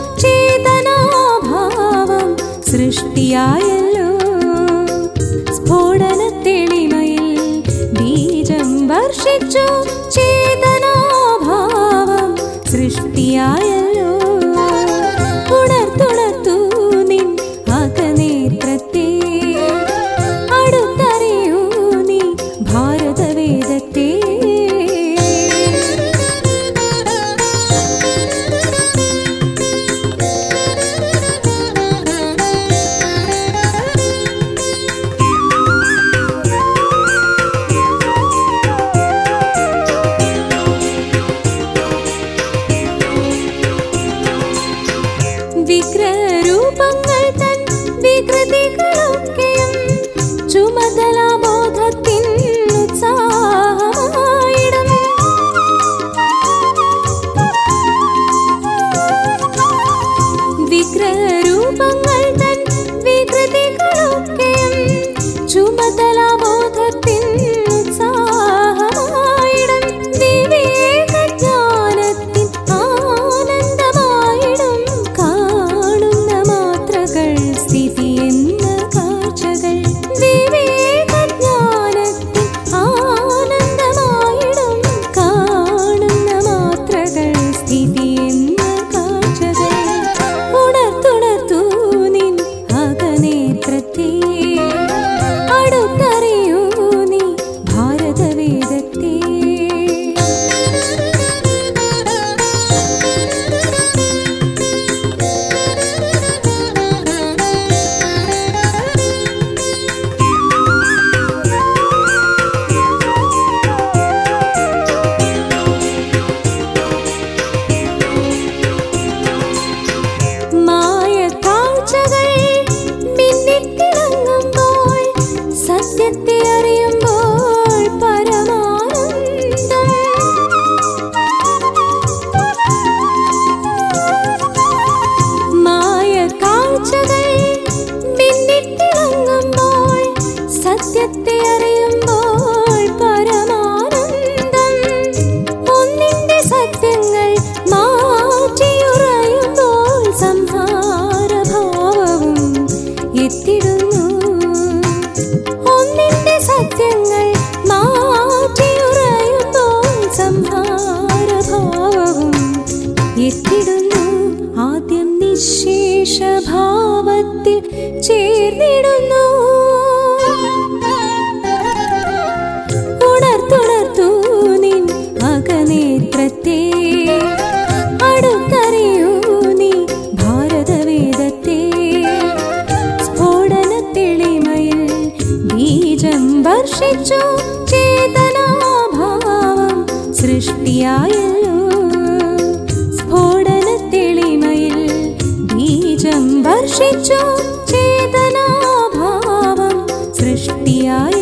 ചേതനാഭാവം സൃഷ്ടിയായല്ലോ സ്ഫോടന തെളിമയിൽ ബീജം വർഷിച്ചു ചേതനാഭാവം സൃഷ്ടിയായല്ലോ ഉണർത്തുണർത്തു നിൻ അകനേത്രത്തെ അടുത്തറിയൂ നീ ഭാരതവേദത്തെ വിഗ്രഹരൂപങ്ങൾ തൻ വികൃതികളൊക്കെയും ചുമതലാബോധത്തിൻ ഉത്സാഹമായിടും വിഗ്രഹരൂപങ്ങൾ തൻ വികൃതികളൊക്കെയും ചുമതലാബോധത്തിൻ ഉത്സാഹമായിടും വിവേകജ്ഞാനത്തിൻ ആനന്ദമായിടും കാണുന്ന മാത്രകൾ സ്ഥിതി എന്ന കാഴ്ചകൾ വിവേകജ്ഞാനത്തിൻ ആനന്ദമായിടും കാണുന്ന മാത്രകൾ സ്ഥിതി എന്ന കാഴ്ചകൾ ഉണർത്തുണർത്തു നിൻ അകനേത്രത്തെ അടുത്തറിയൂ നീ ഭാരതവേദത്തെ മായ കാഴ്ചകൾ മിന്നിത്തിളങ്ങുമ്പോൾ സത്യത്തെ അറിയുമ്പോൾ പരമാനന്ദം മായ കാഴ്ചകൾ മിന്നിത്തിളങ്ങുമ്പോൾ സത്യത്തെ അറിയുമ്പോൾ പരമാനന്ദം ഒന്നിന്റെ സത്യങ്ങൾ മാറ്റിയുറയുമ്പോൾ സംഹാരഭാവവും എത്തിടുന്നു ഒന്നിന്റെ സത്യങ്ങൾ മാറ്റിയുറയുമ്പോൾ സംഹാരഭാവവും എത്തിടുന്നു ആദ്യം നിശേഷഭാവത്തിൽ ചേർന്നിടുന്നു ഉണർത്തുണർത്തു നിൻ അകനേത്രത്തെ അടുത്തറിയൂ നീ ഭാരതവേദത്തെ സ്ഫോടന തെളിമയിൽ ബീജം വർഷിച്ചു ചേതനാഭാവം സൃഷ്ടിയായല്ലോ സ്ഫോടന തെളിമയിൽ ബീജം വർഷിച്ചു ചേതനാഭാവം സൃഷ്ടിയായ